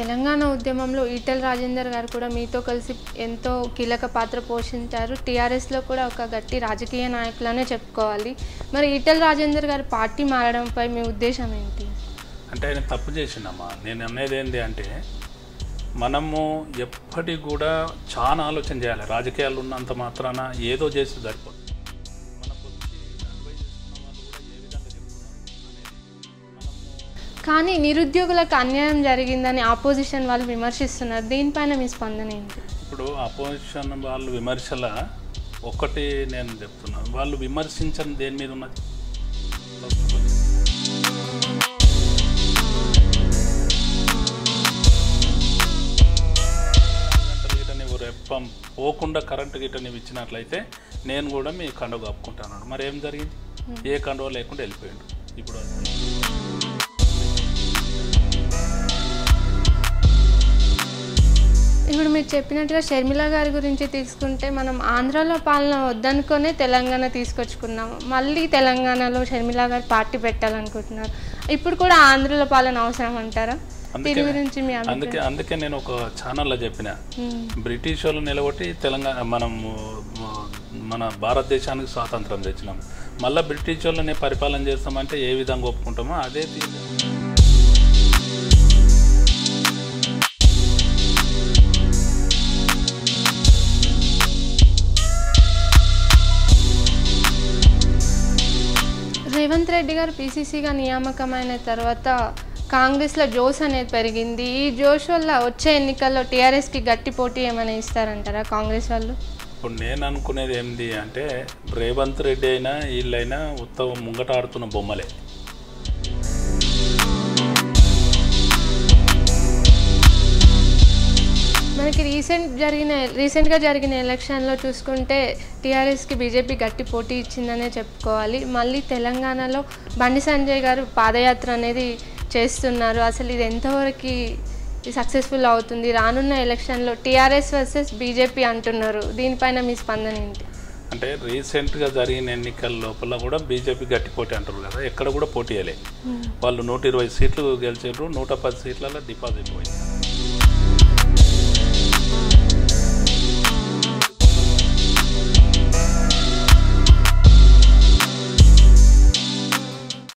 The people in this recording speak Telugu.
తెలంగాణ ఉద్యమంలో ఈటెల రాజేందర్ గారు కూడా మీతో కలిసి ఎంతో కీలక పాత్ర పోషించారు టీఆర్ఎస్లో కూడా ఒక గట్టి రాజకీయ నాయకులనే చెప్పుకోవాలి మరి ఈటెల రాజేందర్ గారు పార్టీ మారడంపై మీ ఉద్దేశం ఏంటి అంటే ఆయన తప్పు చేసిండమ్మా నేను అనేది ఏంటి అంటే మనము ఎప్పటికి కూడా చాలా ఆలోచన చేయాలి రాజకీయాలు ఉన్నంత మాత్రాన ఏదో చేసి సరిపోదు మనకు వచ్చి advice ఇస్తున్న వాళ్ళు కూడా ఏ విధంగా చెప్తున్నారు అనేది మనము కానీ నిరుద్యోగులకు అన్యాయం జరిగిందని ఆపోజిషన్ వాళ్ళు విమర్శిస్తున్నారు దీనిపైన మీ స్పందన ఏంటి ఇప్పుడు అపోజిషన్ వాళ్ళు విమర్శల ఒకటి నేను చెప్తున్నాను వాళ్ళు విమర్శించని దేని మీద ఉన్నది గంటలు గిట్ట నీవు రెప్పం పోకుండా కరెంటు గిట్ట నీవు ఇచ్చినట్లయితే నేను కూడా మీ కండువ కప్పుకుంటాను మరి ఏం జరిగింది ఏ కండువ లేకుండా వెళ్ళిపోయాడు ఇప్పుడు ఇప్పుడు మీరు చెప్పినట్టుగా షర్మిల గారి గురించి తీసుకుంటే మనం ఆంధ్రాలో పాలన వద్దనుకొనే తెలంగాణ తీసుకొచ్చుకున్నాము మళ్ళీ తెలంగాణలో షర్మిల గారు పార్టీ పెట్టాలనుకుంటున్నారు ఇప్పుడు కూడా ఆంధ్రలో పాలన అవసరం అంటారా దీని గురించి మీ అభిప్రాయం అందుకే అందుకే నేను ఒక ఛానల్లో చెప్పిన మ్మ్. బ్రిటిష్ వాళ్ళు నిలబట్టి తెలంగాణ మనం మన భారతదేశానికి స్వాతంత్రం తెచ్చినాం మళ్ళీ బ్రిటిష్ వాళ్ళని పరిపాలన చేస్తామంటే ఏ విధంగా ఒప్పుకుంటామో అదే తీరు. రేవంత్ రెడ్డి గారు పీసీసీగా నియామకమైన తర్వాత కాంగ్రెస్లో జోష్ అనేది పెరిగింది ఈ జోష్ వల్ల వచ్చే ఎన్నికల్లో టీఆర్ఎస్కి గట్టి పోటీ ఏమైనా ఇస్తారంటారా కాంగ్రెస్ వాళ్ళు ఇప్పుడు నేను అనుకునేది ఏంటి అంటే రేవంత్ రెడ్డి అయినా వీళ్ళైనా ఉత్తమ ముంగట ఆడుతున్న బొమ్మలే మనకి రీసెంట్ జరిగిన రీసెంట్గా జరిగిన ఎలక్షన్లో చూసుకుంటే టీఆర్ఎస్కి బీజేపీ గట్టి పోటీ ఇచ్చిందనే చెప్పుకోవాలి మళ్ళీ తెలంగాణలో బండి సంజయ్ గారు పాదయాత్ర అనేది చేస్తున్నారు అసలు ఇది ఎంతవరకు సక్సెస్ఫుల్ అవుతుంది రానున్న ఎలక్షన్లో టీఆర్ఎస్ వర్సెస్ బీజేపీ అంటున్నారు దీనిపైన మీ స్పందన ఏంటి అంటే రీసెంట్గా జరిగిన ఎన్నికల లోపల కూడా బీజేపీ గట్టి పోటీ అంటారు కదా ఎక్కడ కూడా పోటీ చేయలే వాళ్ళు నూట ఇరవై సీట్లు గెలిచారు నూట పది సీట్లలో డిపాజిట్ పోయింది